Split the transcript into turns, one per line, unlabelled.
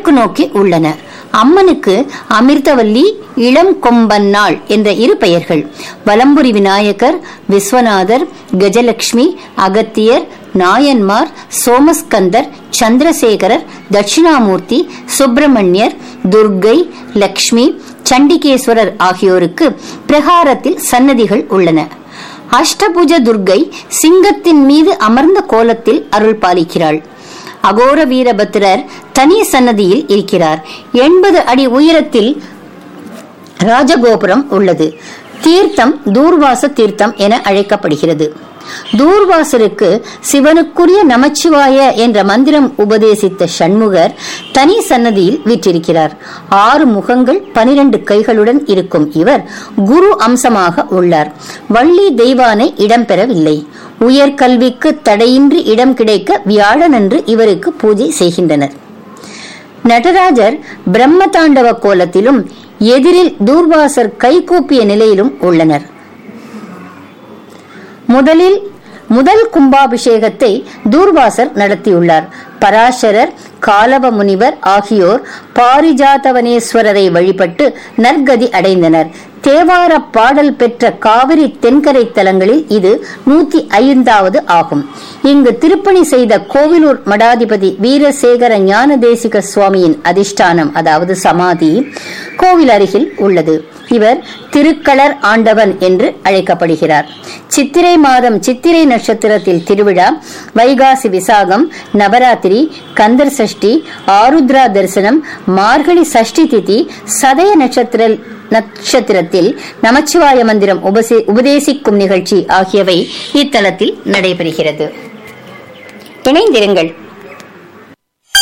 கிழக்கு நோக்கி உள்ளன அம்மனுக்கு அமிர்தவல்லி இளம் கொம்பன்னாள் என்ற இரு பெயர்கள் வலம்புரி விநாயகர் விஸ்வநாதர் கஜலட்சுமி அகத்தியர் நாயன்மார் சோமஸ்கந்தர் சந்திரசேகரர் தட்சிணாமூர்த்தி சுப்பிரமணியர் துர்கை லக்ஷ்மி சண்டிகேஸ்வரர் ஆகியோருக்கு பிரகாரத்தில் சன்னதிகள் உள்ளன அஷ்டபுஜ துர்கை சிங்கத்தின் மீது அமர்ந்த கோலத்தில் அருள் பாலிக்கிறாள் அகோர வீரபத்திரர் தனி சன்னதியில் இருக்கிறார் எண்பது அடி உயரத்தில் ராஜகோபுரம் உள்ளது தீர்த்தம் தூர்வாச தீர்த்தம் என அழைக்கப்படுகிறது தூர்வாசருக்கு சிவனுக்குரிய நமச்சிவாய என்ற மந்திரம் உபதேசித்த சண்முகர் தனி சன்னதியில் வீற்றிருக்கிறார் ஆறு முகங்கள் பனிரெண்டு கைகளுடன் இருக்கும் இவர் குரு அம்சமாக உள்ளார் வள்ளி தெய்வானை இடம்பெறவில்லை உயர்கல்விக்கு தடையின்றி இடம் கிடைக்க வியாழனன்று இவருக்கு பூஜை செய்கின்றனர் நடராஜர் பிரம்ம தாண்டவ கோலத்திலும் எதிரில் தூர்வாசர் கைகூப்பிய நிலையிலும் உள்ளனர் முதலில் முதல் கும்பாபிஷேகத்தை தூர்வாசர் நடத்தியுள்ளார் பராசரர் காலவ முனிவர் ஆகியோர் பாரிஜாதவனேஸ்வரரை வழிபட்டு நற்கதி அடைந்தனர் தேவார பாடல் பெற்ற காவிரி தென்கரை தலங்களில் இது நூத்தி ஐந்தாவது ஆகும் இங்கு திருப்பணி செய்த கோவிலூர் மடாதிபதி வீரசேகர ஞான தேசிக சுவாமியின் அதிஷ்டானம் அதாவது சமாதி கோவில் அருகில் உள்ளது இவர் திருக்களர் ஆண்டவன் என்று அழைக்கப்படுகிறார் சித்திரை மாதம் சித்திரை நட்சத்திரத்தில் திருவிழா வைகாசி விசாகம் நவராத்திரி கந்தர் சஷ்டி ஆருத்ரா தரிசனம் மார்கழி சஷ்டி திதி சதய நட்சத்திர நட்சத்திரத்தில் நமச்சிவாய மந்திரம் உபசே உபதேசிக்கும் நிகழ்ச்சி ஆகியவை இத்தலத்தில் நடைபெறுகிறது இணைந்திருங்கள்